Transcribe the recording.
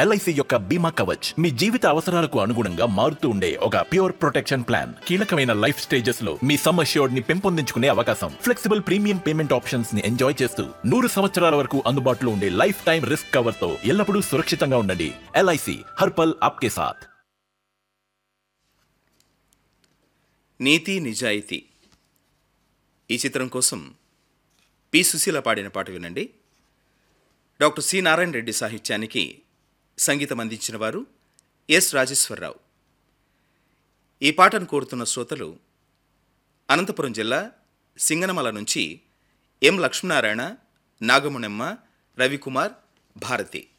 LIC యొక్క బీమా కవచ్ మీ జీవిత అవసరాలకు అనుగుణంగా మారుతూ ఉండే ఒక ప్యూర్ ప్రొటెక్షన్ ప్లాన్ కీలకమైన లైఫ్ స్టేజెస్ లో మీ సమ్ అష్యూర్డ్ ని పెంపొందించుకునే అవకాశం ఫ్లెక్సిబుల్ ప్రీమియం పేమెంట్ ఆప్షన్స్ ని ఎంజాయ్ చేస్తూ నూరు సంవత్సరాల వరకు అందుబాటులో ఉండే లైఫ్ టైం రిస్క్ కవర్ తో ఎల్లప్పుడూ సురక్షితంగా ఉండండి ఎల్ఐసి హర్పల్ ఆప్కే సాథ్ నీతి నిజాయితీ ఈ చిత్రం కోసం పి సుశీల పాడిన పాట వినండి డాక్టర్ సి నారాయణ రెడ్డి సాహిత్యానికి సంగీతం అందించిన వారు ఎస్ రాజేశ్వరరావు ఈ పాటను కోరుతున్న శ్రోతలు అనంతపురం జిల్లా సింగనమల నుంచి ఎం లక్ష్మీనారాయణ నాగమునమ్మ రవికుమార్ భారతి